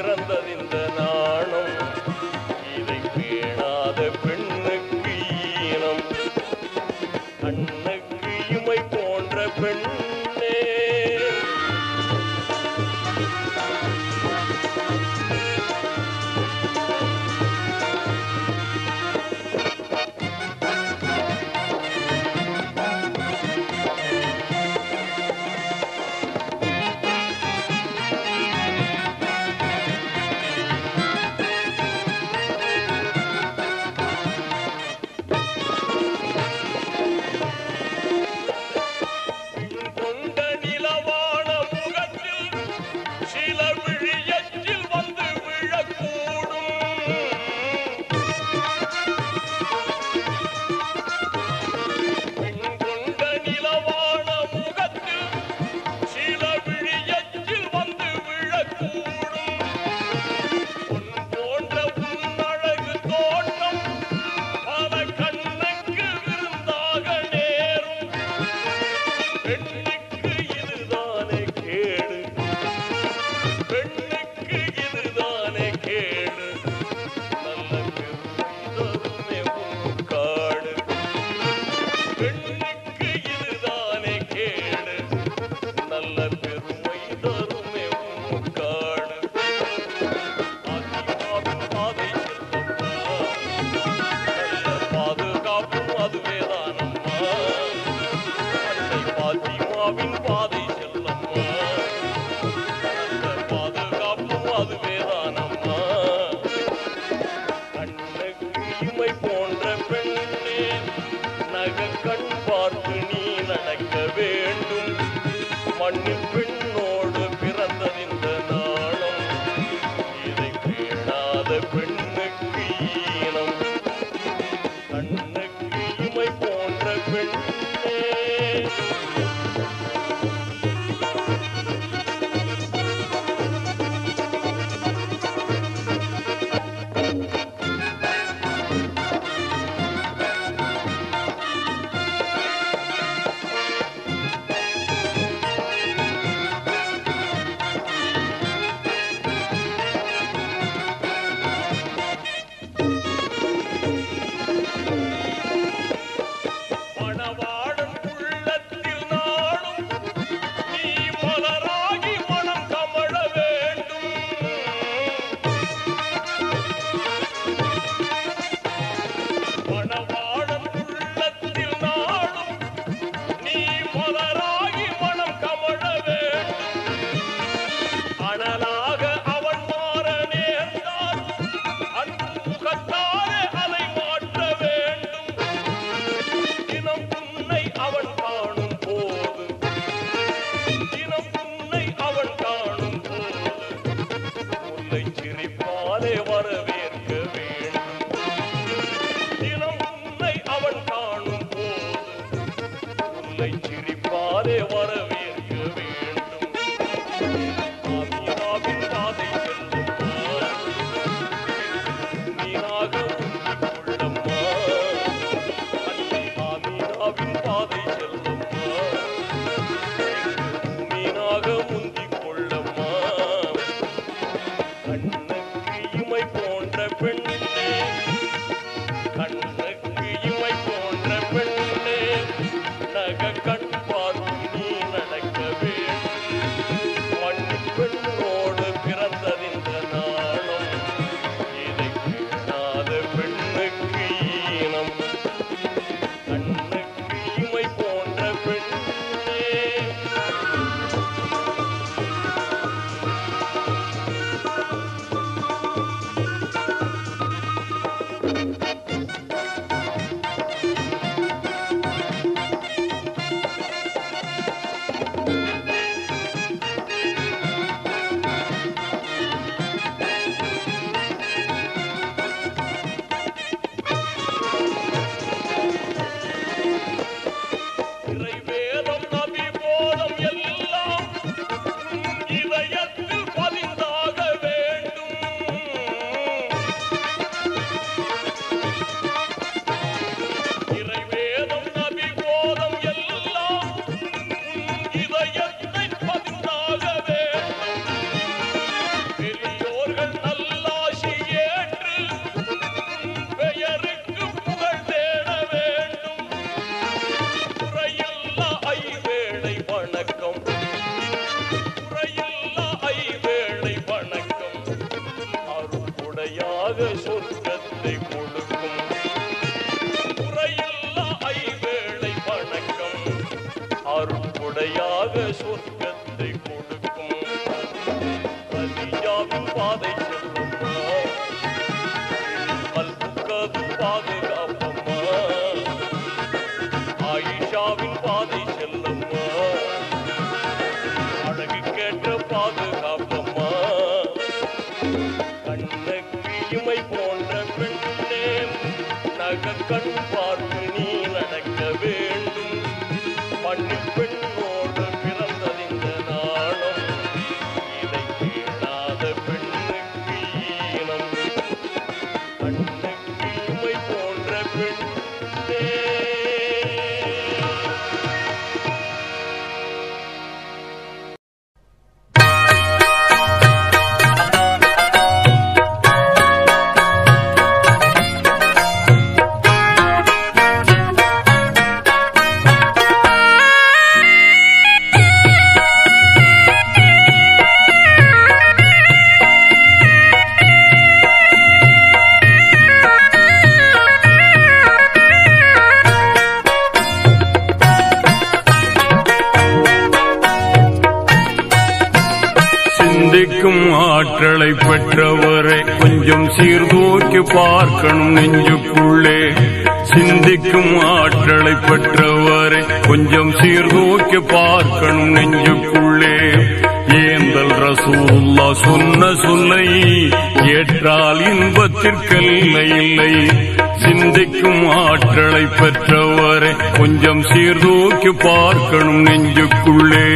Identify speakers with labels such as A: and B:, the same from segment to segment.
A: பிறந்ததிந்த நாணம் இதை பேணாத பெண்ணுக்கு ஈனம் கண்ணுக்கு இமை போன்ற பெண்ணே கொண்ட நிலவான முகத்தில் சில விழியச்சில் வந்து விழக்கூடும் பெண் கொண்ட நிலவான முகத்தில் சில விழியச்சில் வந்து விழக்கூடும் பொன் போன்ற உன்னழகு தோட்டம் பல கண்ணுக்கு விருந்தாக நேரும் பெண்ணுக்கு இதுதானே கேடு பெண்ணுக்கு இதுதானே கேடு நல்ல பெருமை தருமே காடு பெண்ணுக்கு இதுதானே கேடு நல்ல பெருமை தருமே காடு ஆதிமாவின் பாதை செல்லம்மா நல்ல பாதுகாப்பும் அதுவேதானம்மா அன்னை பாத்திமாவின் பாதை செல்லம்மா நல்ல பாதுகாப்பும் அதுவேதானம்மா கண்ணுக்கு இமை போன்ற பெண்ணே நக கண் பார்த்து நீ நடக்க வேண்டும் மண்ணில் பெண்ணோடு பிறந்ததிந்த நாளும் இதை பேணாத பெண்ணுக்கு ஈனம் கண்ணுக்கு இமை போன்ற பெண்ணே மணவாளன் உள்ளத்தில் நாளும் நீ மலராகி மனம் கமழ வேண்டும் மணவாளன் உள்ளத்தில் நாளும் நீ மலராகி மனம் கமழ வேண்டும் அனலாக அவன் மாற நேர்ந்தால் அன்பு முகத்தாலே அதை மாற்ற வேண்டும் தினம் உன்னை அவன் காணும் போது தினம் உன்னை அவன் காணும் போது முல்லை சிரிப்பாலே வரவேற்க வேண்டும் தினம் உன்னை அவன் காணும் போது முல்லை சிரிப்பாலே வரவேற்க வேண்டும் ஆமீனாவின் பாதை செல்லும்மா மீனாக உந்திக் கொள்ளம்மா அன்னை ஆமீனாவின் பாதை செல்லும்மா மீனாக முந்திக் கொள்ளம்மா கண்ணுக்கு இமை போன்ற பெண்ணே கண்ணுக்கு இமை போன்ற பெண்ணே நக கண் பார்த்து நீ நடக்க வேண்டும் மண்ணில் பெண்ணோடு பிறந்ததிந்த நாளும் இதை கேளாத பெண்ணுக்கு ஈனம் கண்ணுக்கு இமை போன்ற பெண்ணே
B: ஆ
A: பாதை செல்லுமா கல்புக்கது பாதுகாப்பம்மா ஆயிஷாவின் பாதை செல்லம்மா அழகு கேட்ட பாதுகாப்பம்மா கண்ணுக்கு இமை போன்ற பெண்ணே நக கண் பார்த்து நீ நடக்க வேண்டும் பண்ணில் பெண்ணோடு பிறந்ததிந்த நாணம் இதை கேளாத பெண்ணுக்கு ஈனம் கண்ணுக்கு இமை போன்ற பெண்ணே
B: சிந்திக்கும் ஆற்றலை பெற்றவரை கொஞ்சம் சீர்தூக்கி பார்க்கணும் நெஞ்சுக்குள்ளே சிந்திக்கும் ஆற்றலை பெற்றவரை கொஞ்சம் சீர்தூக்கி பார்க்கணும் நெஞ்சுக்குள்ளே ஏந்தல் ரசூல்லா சொன்ன சொல்லை ஏற்றால் இன்பத்திற்கல்ல இல்லை சிந்திக்கும் ஆற்றலை பெற்றவரை கொஞ்சம் சீர்தூக்கி பார்க்கணும் நெஞ்சுக்குள்ளே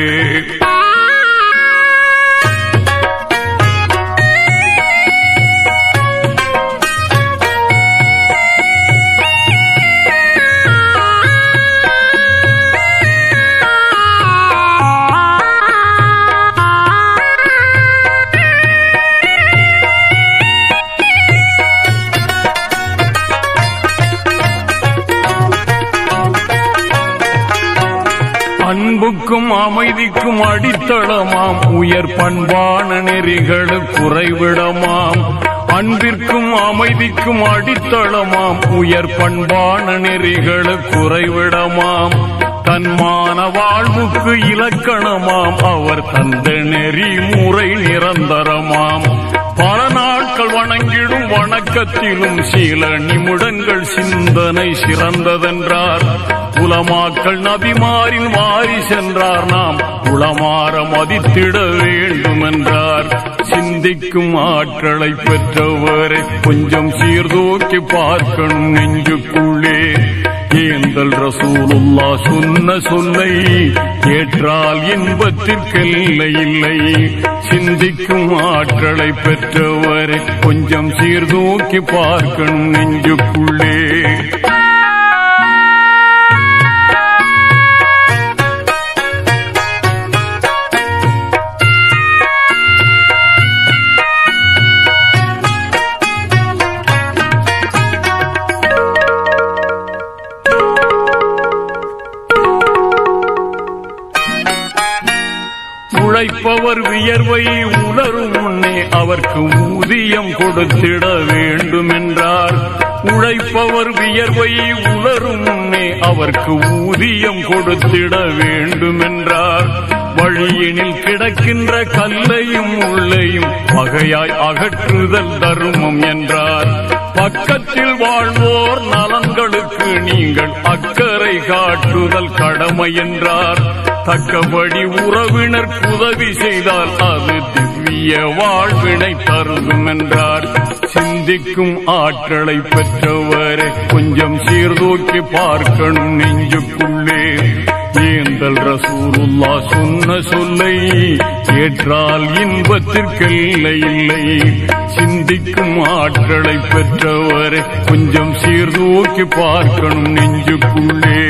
B: அன்புக்கும் அமைதிக்கும் அடித்தளமாம் உயர் பண்பான நெறிகளுக்கு குறைவிடமாம் அன்பிற்கும் அமைதிக்கும் அடித்தளமாம் உயர் பண்பான நெறிகளுக்கு குறைவிடமாம் தன்மான வாழ்வுக்கு இலக்கணமாம் அவர் தந்த நெறி முறை நிரந்தரமாம் பல நாட்கள் வணங்கிடும் வணக்கத்திலும் சில நிமிடங்கள் சிந்தனை சிறந்ததென்றார் உலமாக்கள் நபிமாரின் மாறி சென்றார் நாம் உளமாற மதித்திட வேண்டும் என்றார் சிந்திக்கும் ஆற்றலை பெற்றவரை கொஞ்சம் சீர்தூக்கி பார்க்கணும் நெஞ்சுக்குள்ளே ஏந்தல் ரசூலுல்லா சொன்ன சொல்லை ஏற்றால் இன்பத்திற்கெல்லை இல்லை சிந்திக்கும் ஆற்றலை பெற்றவரை கொஞ்சம் சீர்தூக்கி பார்க்கணும் நெஞ்சுக்குள்ளே உழைப்பவர் வியர்வை உணரும் முன்னே அவர்க்கு ஊதியம் கொடுத்திட வேண்டும் என்றார் உழைப்பவர் வியர்வை உணரும் முன்னே அவர்க்கு ஊதியம் கொடுத்திட வேண்டும் என்றார் வழியினில் கிடக்கின்ற கல்லையும் உள்ளையும் வகையாய் அகற்றுதல் தருமம் என்றார் பக்கத்தில் வாழ்வோர் நலன்களுக்கு நீங்கள் அக்கறை காட்டுதல் கடமை என்றார் தக்கபடி உறவினர் உதவி செய்தால் அது திவ்ய வாழ்வினை தருதும் என்றார் சிந்திக்கும் ஆற்றலை பெற்றவரை கொஞ்சம் சீர்தூக்கி பார்க்கணும் நெஞ்சுக்குள்ளே ஏந்தல் ரசூலுல்லா சொன்ன சொல்லை ஏற்றால் இன்பத்திற்கெல்லை இல்லை சிந்திக்கும் ஆற்றலை பெற்றவரை கொஞ்சம் சீர்தூக்கி பார்க்கணும் நெஞ்சுக்குள்ளே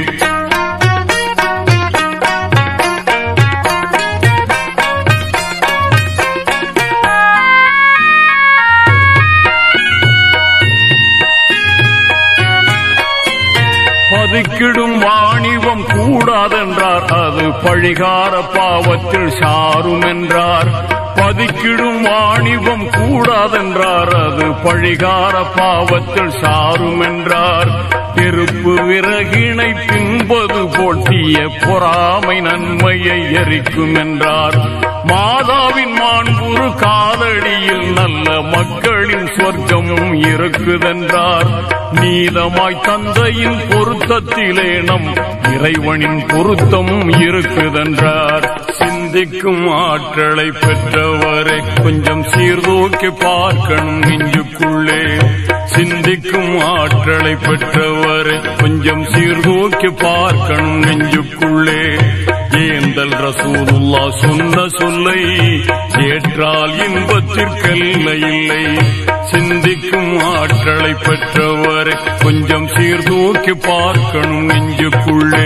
B: பதுக்கிடும் வாணிபம் கூடாதென்றார் அது பழிகார பாவத்தில் சாரும் என்றார் பதுக்கிடும் வாணிபம் கூடாதென்றார் அது பழிகார பாவத்தில் சாரும் என்றார் நெருப்பு விறகினை தின்பது போல் தீய பொறாமை நன்மையை எரிக்கும் என்றார் மாதாவின் மாண்புரு காலடியில் நல்ல மக்களின் சொர்க்கமும் இருக்குதென்றார் நீதமாய் தந்தையின் பொருத்தத்திலே நம் இறைவனின் பொருத்தம் இருக்குதென்றார் சிந்திக்கும் ஆற்றலை பெற்றவரை கொஞ்சம் சீர்தூக்கி பார்க்கணும் நெஞ்சுக்குள்ளே சிந்திக்கும் ஆற்றலை பெற்றவரை கொஞ்சம் சீர்தூக்கி பார்க்கணும் நெஞ்சுக்குள்ளே ஏந்தல் ரசூலுல்லா சொன்ன சொல்லை ஏற்றால் இன்பத்திற்கல்ல இல்லை சிந்திக்கும் ஆற்றலை பெற்றவரை கொஞ்சம் சீர்தூக்கி பார்க்கணும் நெஞ்சுக்குள்ளே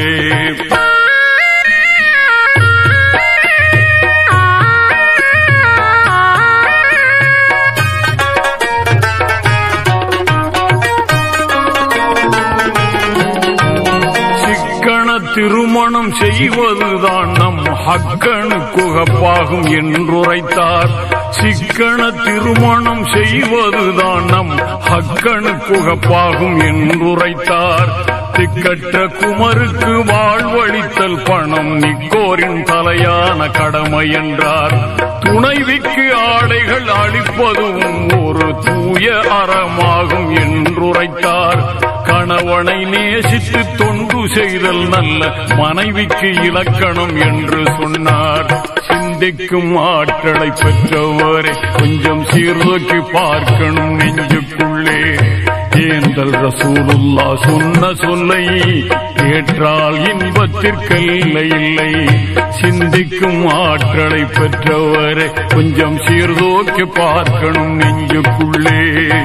B: சிக்கன திருமணம் செய்வதுதான் நம் ஹக்கனு குகப்பாகும் என்றுரைத்தார் சிக்கன திருமணம் செய்வதுதான் நம் ஹக்கனு குகப்பாகும் என்றுரைத்தார் திக்கற்ற குமருக்கு வாழ்வழித்தல் பணம் நிக்கோரின் தலையான கடமை என்றார் துணைவிக்கு ஆடைகள் அளிப்பதும் ஒரு தூய அறமாகும் என்றுரைத்தார் கணவனை நேசித்து தொண்டு செய்தல் நல்ல மனைவிக்கு இலக்கணம் என்று சொன்னார் சிந்திக்கும் ஆற்றலை பெற்றவரை கொஞ்சம் சீர்தூக்கி பார்க்கணும் நெஞ்சுக்குள்ளே ஏந்தல் ரசூலுல்லா சொன்ன சொல்லை ஏற்றால் இன்பத்திற்கல்ல இல்லை சிந்திக்கும் ஆற்றலை பெற்றவரை கொஞ்சம் சீர்தூக்கி பார்க்கணும் நெஞ்சுக்குள்ளே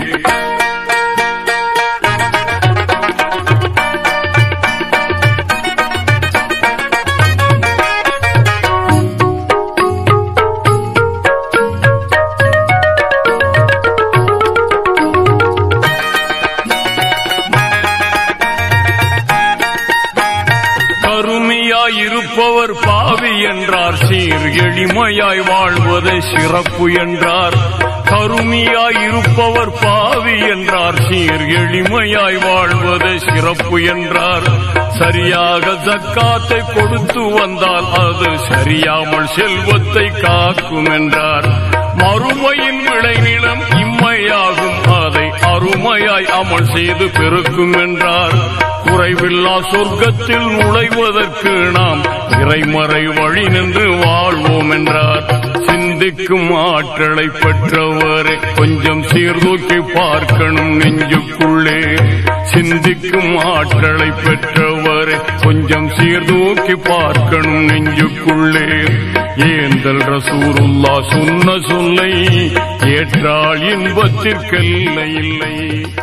B: கருமையாய் இருப்பவர் பாவி என்றார் சீர் எளிமையாய் வாழ்வது சிறப்பு என்றார் கருமையாய் இருப்பவர் பாவி என்றார் சீர் எளிமையாய் வாழ்வது சிறப்பு என்றார் சரியாக ஜக்காத்தை கொடுத்து வந்தால் அது சரியாமல் செல்வத்தை காக்கும் என்றார் மறுமையின் விளைநிலம் இம்மையாகும் அதை அருமையாய் அமல் செய்து பெருக்கும் என்றார் குறைவில்லா சொர்க்கத்தில் நுழைவதற்கு நாம் இறைமறை வழி நின்று வாழ்வோம் என்றார் சிந்திக்கும் ஆற்றலை பெற்றவரை கொஞ்சம் சீர்தூக்கி பார்க்கணும் நெஞ்சுக்குள்ளே சிந்திக்கும் ஆற்றலை பெற்றவரை கொஞ்சம் சீர்தூக்கி பார்க்கணும் நெஞ்சுக்குள்ளே ஏந்தல் ரசூருல்லா சொன்ன சொல்லை ஏற்றால் இன்பத்திற்கல்ல இல்லை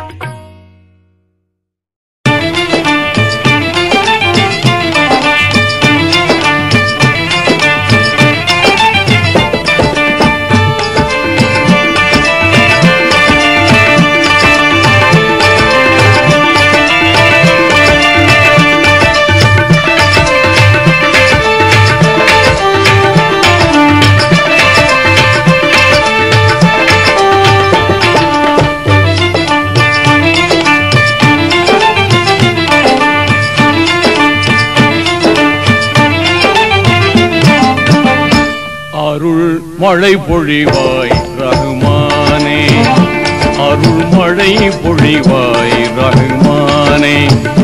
B: அருள் மழை பொழிவாய் ரகுமானே அருள் மழை பொழிவாய் ரகுமானே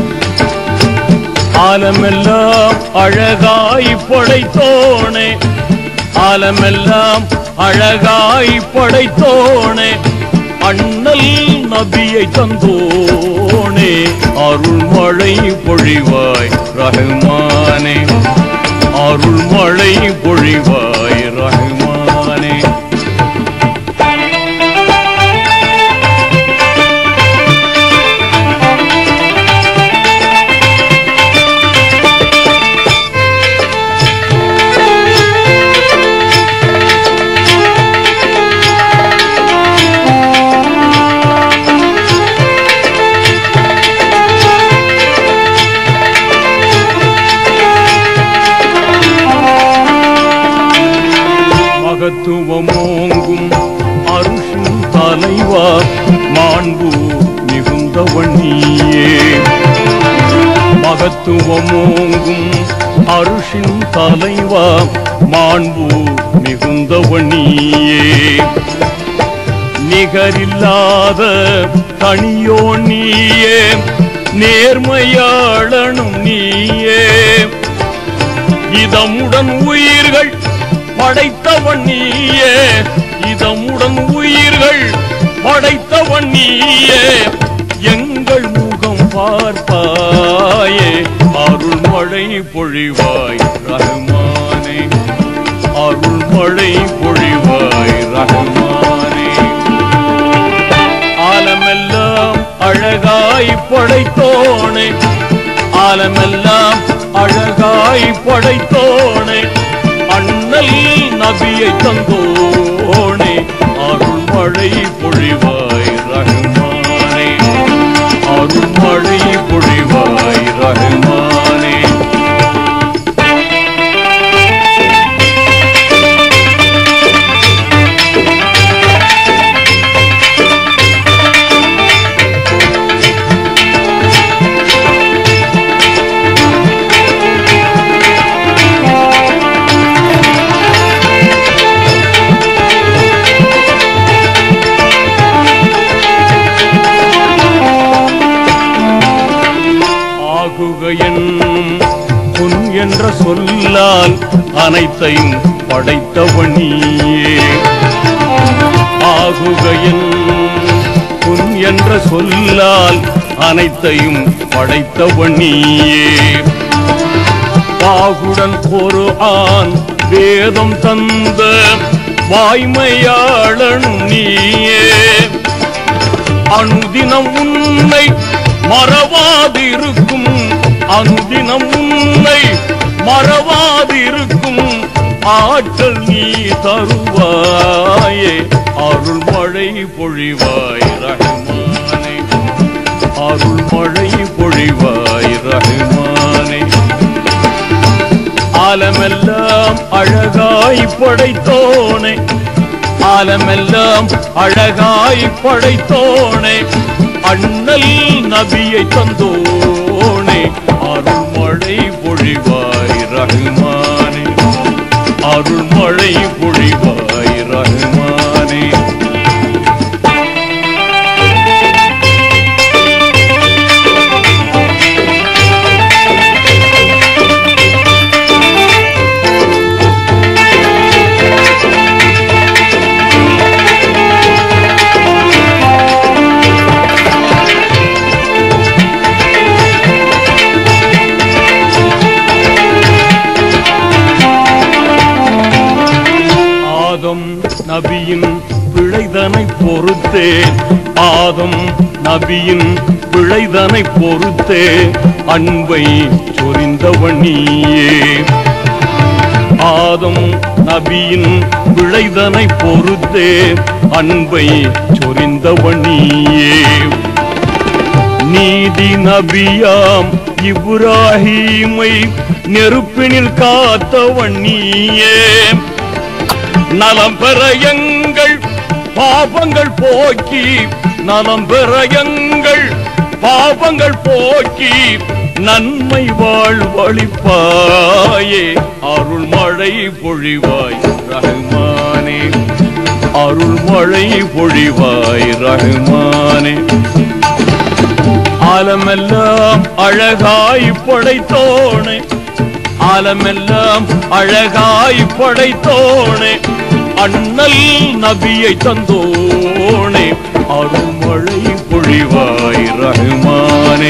B: ஆலமெல்லாம் அழகாய் படைத்தோனே ஆலமெல்லாம் அழகாய் படைத்தோனே அண்ணல் நபியை தந்தோனே அருள் மழை பொழிவாய் ரஹ்மானே அருள் மழை பொழிவாய் ரஹ்மானே மகத்துவமோங்கும் அருஷும் தலைவா மாண்பு மிகுந்தவன் நீயே மகத்துவமோங்கும் அருஷின் தலைவா மாண்பு மிகுந்தவனியே நிகரில்லாத தனியோ நீயே நேர்மையாளனும் நீயே இதமுடன் உயிர்கள் படைத்தவன் நீயே இதமுடன் உயிர்கள் படைத்தவன் நீயே எங்கள் முகம் பார்ப்பாயே அருள்மழை பொழிவாய் ரஹ்மானே அருள்மழை பொழிவாய் ரஹ்மானே ஆலமெல்லாம் அழகாய் படைத்தோனே ஆலமெல்லாம் அழகாய் படைத்தோனே அண்ணல் நபியை தந்தோனே அருள்மழை பொழிவாய் ரஹ்மானே அருள்மழை பொழிவாய் ரஹ்மானே ஆகுக என்னும் பொன் என்ற சொல்லால் அனைத்தையும் படைத்தவனியே ஆகுக என்னும் பொன் என்ற சொல்லால் அனைத்தையும் படைத்தவனியே பாகுடன் ஒரு ஆண் வேதம் தந்த வாய்மையாளனும் நீயே அனுதினம் உன்னை மறவாதிருக்கும் அனுதினம் உன்னை மறவாதிருக்கும் ஆற்றல் நீ தருவாயே அருள்மழை பொழிவாய் ரஹ்மானே அருள்மழை பொழிவாய் ரஹ்மானே ஆலமெல்லாம் அழகாய் படைத்தோனே ஆலமெல்லாம் அழகாய் படைத்தோனே அண்ணல் நபியை தந்தோனே அருள்மழை பொழிவாய் ரஹ்மானே அருள்மழை பொழிவாய் ரஹ்மானே ஆதம் நபியின் பிழைதனை பொறுத்தே ஆதம் நபியின் பிழைதனை பொறுத்தே அன்பை சொரிந்தவன் நீயே ஆதம் நபியின் பிழைதனை பொறுத்தே அன்பை சொரிந்தவன் நீயே நீதி நபியாம் இப்ராஹீமை நெருப்பினில் காத்தவன் நீயே நலம் பெற எங்கள் பாபங்கள் போக்கி நலம் பெற எங்கள் பாபங்கள் போக்கி நன்மை வாழ்வழிப்பாயே அருள்மழை பொழிவாய் ரஹ்மானே அருள்மழை பொழிவாய் ரஹ்மானே ஆலமெல்லாம் அழகாய் படைத்தோனே ஆலமெல்லாம் அழகாய் படைத்தோனே அண்ணல் நபியை தந்தோனே அருள்மழை பொழிவாய் ரஹ்மானே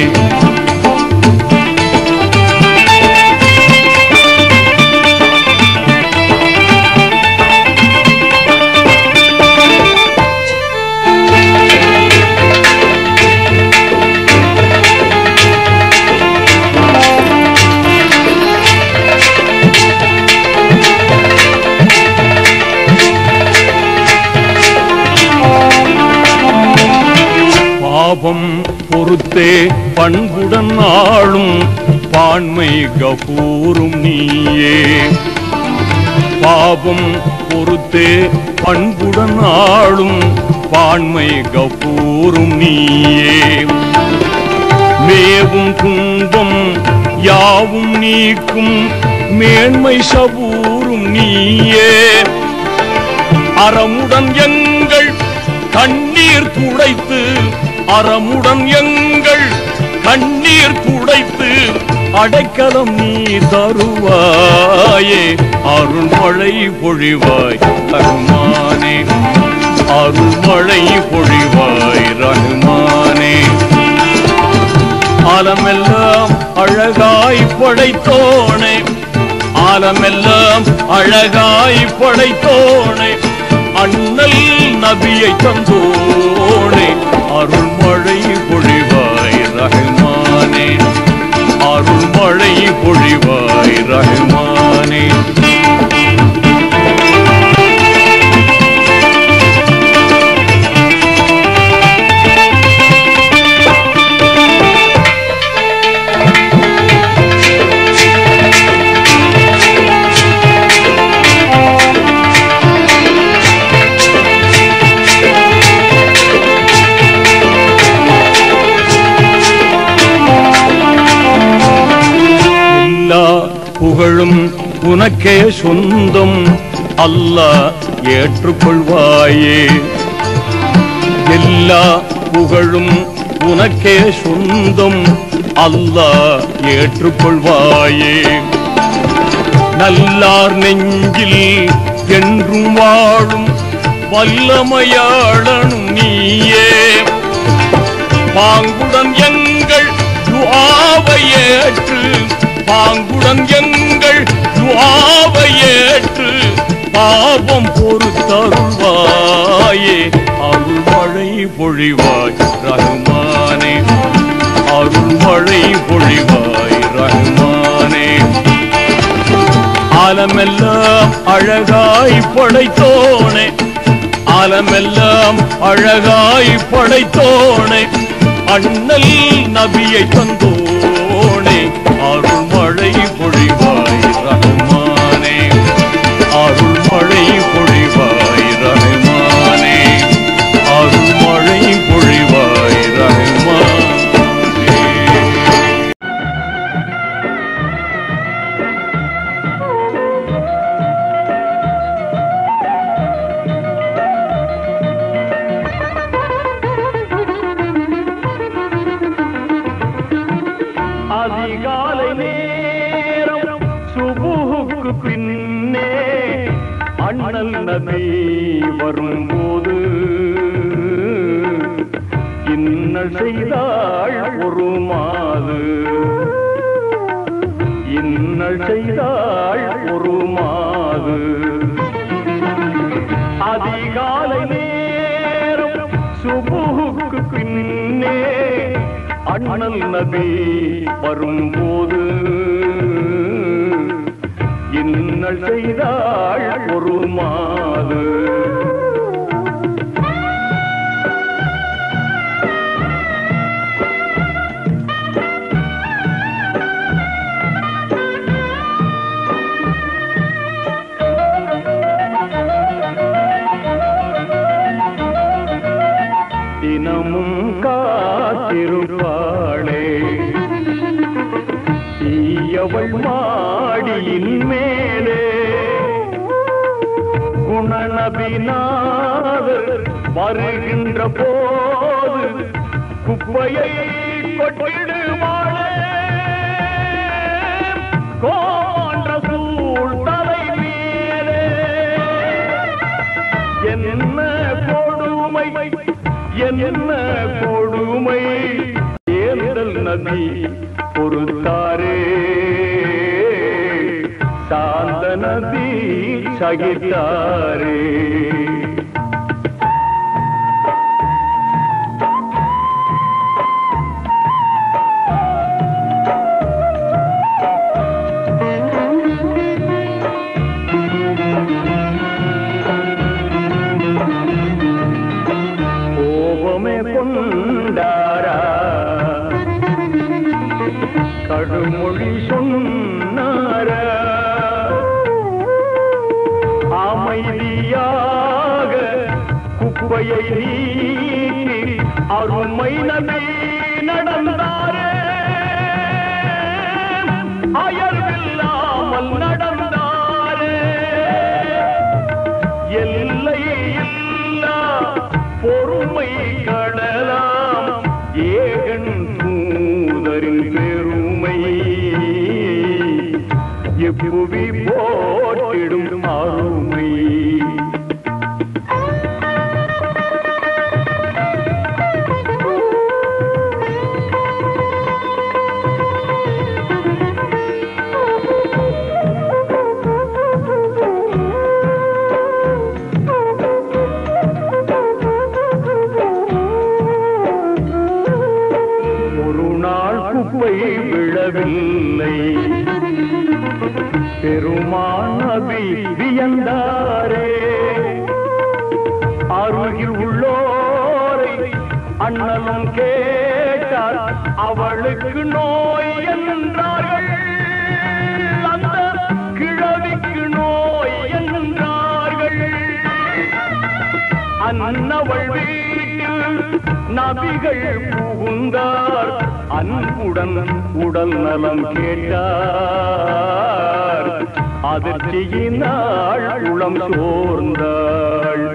B: பாபம் பொறுத்தே பண்புடன் ஆளும் பான்மை கபூரும் நீயே பாபம் பொறுத்தே பண்புடன் ஆளும் பான்மை கபூரும் நீயே மேவும் துன்பம் யாவும் நீக்கும் மேன்மை சபூரும் நீயே அறமுடன் எங்கள் கண்ணீர் துடைத்து அறமுடன் எங்கள் கண்ணீர் துடைத்து அடைக்கலம் நீ தருவாயே அருள்மழை பொழிவாய் ரஹ்மானே அருள்மழை பொழிவாய் ரஹ்மானே ஆலமெல்லாம் அழகாய் படைத்தோனே ஆலமெல்லாம் அழகாய் படைத்தோனே அண்ணல் நபியை தந்தோனே அருள்மழை பொழிவாய் ரஹ்மானே அருள்மழை பொழிவாய் ரஹ்மானே எல்லா புகழும் உனக்கே சொந்தம் அல்லாஹ் ஏற்றுக்கொள்வாயே எல்லா புகழும் உனக்கே சொந்தம் அல்லாஹ் ஏற்றுக்கொள்வாயே நல்லார் நெஞ்சில் என்றும் வாழும் வல்லமையாளனும் நீயே பாங்குடன் எங்கள் துஆவை ஏற்று பாங்குடன் எங்கள் துஆவை ஏற்று பாவம் பொறுத்தருள்வாயே அருள்மழை பொழிவாய் ரஹ்மானே அருள்மழை பொழிவாய் ரஹ்மானே ஆலமெல்லாம் அழகாய் படைத்தோனே ஆலமெல்லாம் அழகாய் படைத்தோனே அண்ணல் நபியை தந்தோனே அருள்மழை பொழிவாய் ரஹ்மானே அருள்மழை பொழிவாய் ரஹ்மானே அருள்மழை பொழிவாய் ரஹ்மானே அதிகாலை நேரம் சுபுகுக்கு பின்னே அண்ணல் நபி வரும்போது இன்னல் செய்தாள் ஒரு மாது இன்னல் செய்தாள் ஒரு மாது அதிகாலை நேரம் சுபுகுக்கு பின்னே அண்ணல் நபி வரும்போது இன்னல் செய்தாள் ஒரு மாது தினமும் காத்திருப்பாளே தீயவள் மாடியின் மேலே குணநபிநாதர் வருகின்ற போது குப்பையை கொட்டிடுவாளே கோன்ற சூழ் தலை மேலே என்ன கொடுமை என்ன கொடுமை ஏந்தல் நதி பொறுத்தாரே சாந்த நதி சகித்தாரே கோபமே கொண்டாரா கடுமொழி சொன்னாரா அமைதியாக குப்பையை நீக்கி அருமை நபி நடந்தாரே அயர்வில்லாமல் நடந்தாரே எல்லை இல்லா பொறுமை கடலாம் ஏகன் தூதரின் பெருமை எப்புவி போட்டிடும் அருமை ஒரு நாள் குப்பை விழவில்லை பெருமான் நபி வியந்தாரே அருகில் உள்ளோரை அண்ணலும் கேட்டார் அவளுக்கு நோய் என்றார்கள் அந்த கிழவிக்கு நோய் என்றார்கள் அன்னவள் வீட்டில் நபிகள் புகுந்தார் அன்புடன் உடல் நலம் கேட்டார் அதிர்ச்சியினாள் உளம் சோர்ந்தாள்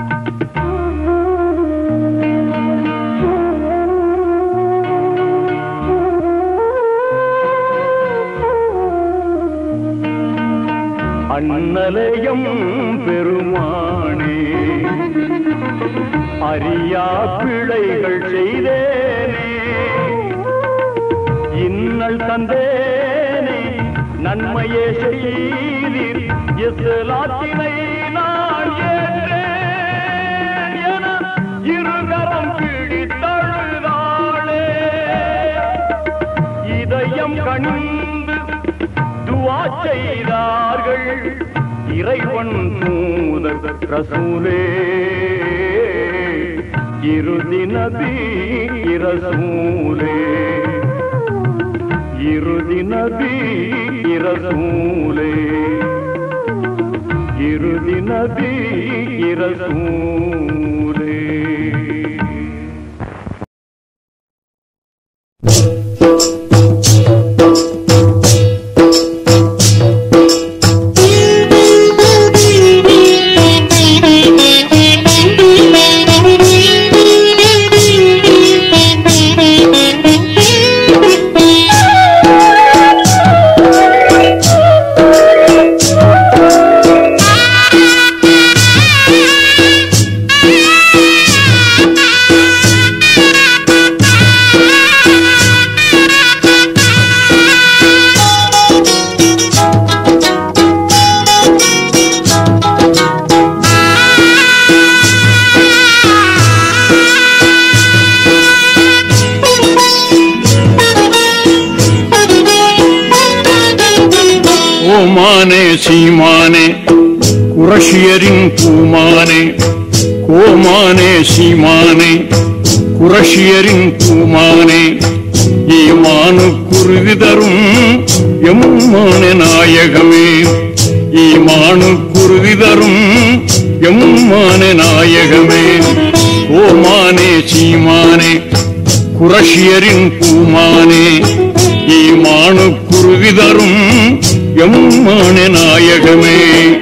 B: அண்ணலயம் பெருமானே அறியா பிழைகள் செய்தேனே இன்னல் தந்தேனே நன்மையே செய்தீர் இஸ்லாத்தினை நான் ஏற்றேன் என இருகரம் பிடித்தழுதாளே இதயம் கண்டு துவா செய்தார்கள் இறைவன் தூதர் ரசூலே இறுதி நபி இரசூலே இறுதி நபி இரசூலே இறுதி நபி இரசூலே
C: ஓமானே சீமானே குரஷியரின் பூமானே கோமானே சீமானே குரஷியரின் பூமானே ஈமானு குருவி தரும் எம்மானே நாயகமே ஈமானு குருவி தரும் எம்மானே நாயகமே ஓமானே சீமானே குரஷியரின் பூமானே ஈமானு குருவி தரும் எம்மானே நாயகமே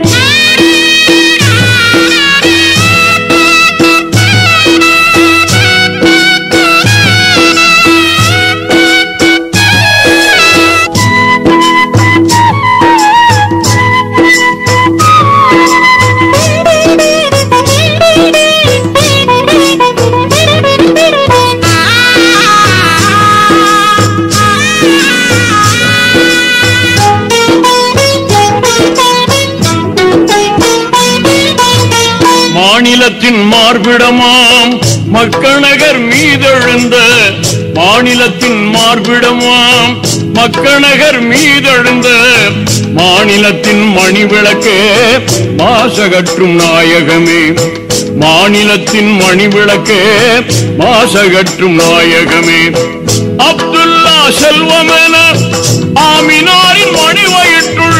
C: மாநிலத்தின் மார்பிடமாம் மக்கநகர் மீதெழுந்த மாநிலத்தின் மார்பிடமாம் மக்கநகர் மீதெழுந்த மாநிலத்தின் மணிவிளக்கே மாசகற்றும் நாயகமே மாநிலத்தின் மணிவிளக்கே மாசகற்றும் நாயகமே அப்துல்லா செல்வமென ஆமினாரின் மணி வயிற்றுள்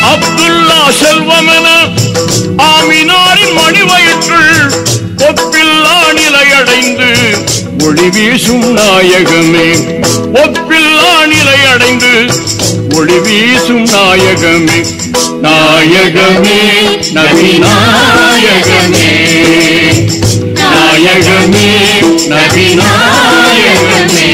C: அப்துல்லா செல்வமென ஆமினாரின் மணிவயிற்றுள் ஒப்பில்லா நிலையடைந்து ஒளி வீசும் நாயகமே ஒப்பில்லா நிலையடைந்து ஒளி வீசும் நாயகமே நாயகமே நபி நாயகமே நாயகமே நபி நாயகமே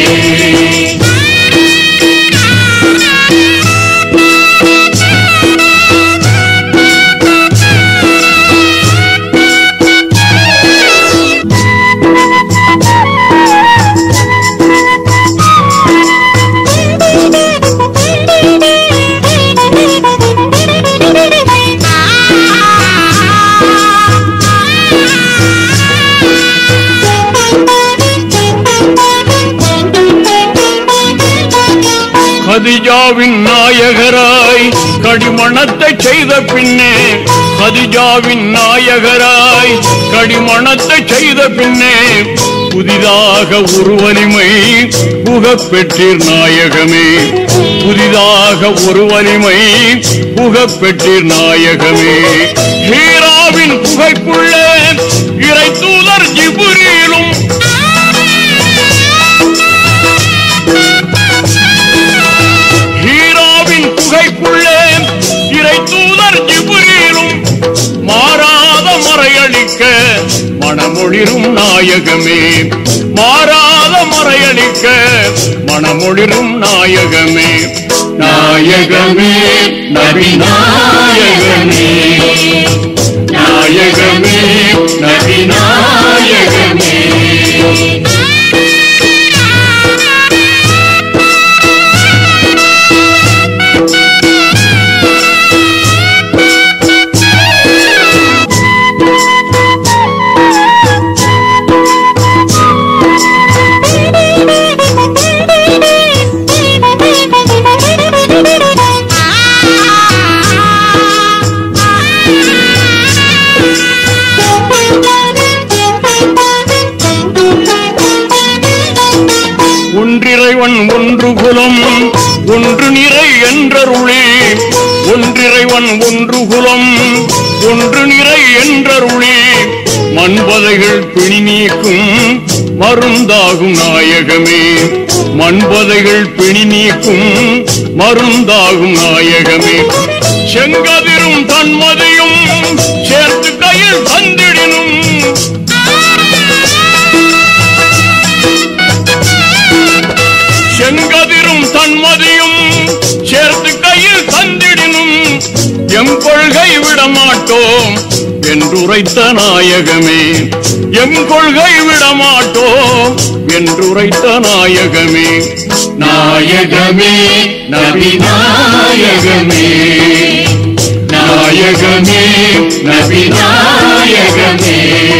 C: ஹதிஜாவின் நாயகராய் கடிமணத்தை செய்த பின்னே ஹதிஜாவின் நாயகராய் கடிமணத்தை செய்த பின்னே புதிதாக ஒரு வலிமை புகப் பெற்றீர் நாயகமே புதிதாக ஒரு வலிமை புகப் பெற்றீர் நாயகமே ஹீராவின் புகைக்குள்ளே இறை தூதர் ஜிபுரியிலும் ஹீராவின் குகைக்குள்ளே இறை தூதர் ஜிபுரியிலும் மாறாத மறையளிக்க மனமொழிரும் நாயகமே மாறாத மறையளிக்க மனமொழிரும் நாயகமே நாயகமே நபி நாயகமே நாயகமே நபி நாயகமே ஒன்றிறைவன் ஒன்று குலம் ஒன்று நிறை என்றருளே ஒன்றிறைவன் ஒன்று குலம் ஒன்று நிறை என்றருளே மண்பதைகள் பிணி நீக்கும் மருந்தாகும் நாயகமே மண்பதைகள் பிணி நீக்கும் மருந்தாகும் நாயகமே செங்கதிரும் தன்மதியும் சேர்த்து கையில் தந்திடினும் செங்கதிரும் தன்மதியும் சேர்த்து கையில் தந்திடினும் எம் கொள்கை விடமாட்டோம் என்றுரைத்த நாயகமே எம் கொள்கை விடமாட்டோம் என்றுரைத்த நாயகமே நாயகமே நபி நாயகமே நாயகமே நபி நாயகமே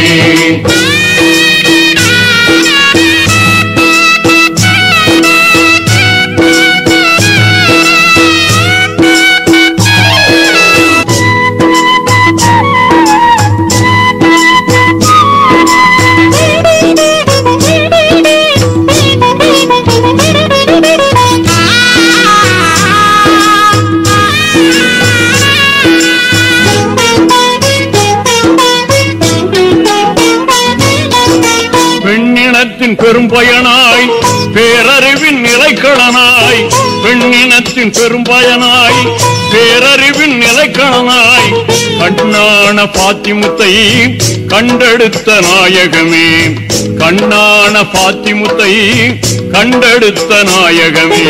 C: பெண்ணினத்தின் பெரும்பயனாய் பேரறிவின் நிலைக்களனாய் பெண்ணினத்தின் பெரும்பயனாய் பேரறிவின் நிலைக்களனாய் கண்ணான பாத்திமுத்தை கண்டெடுத்த நாயகமே கண்ணான பாத்திமுத்தை கண்டெடுத்த நாயகமே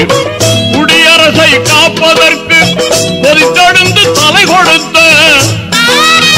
C: குடியரசை காப்பதற்கு கொதித்தெழுந்து தலை கொடுத்த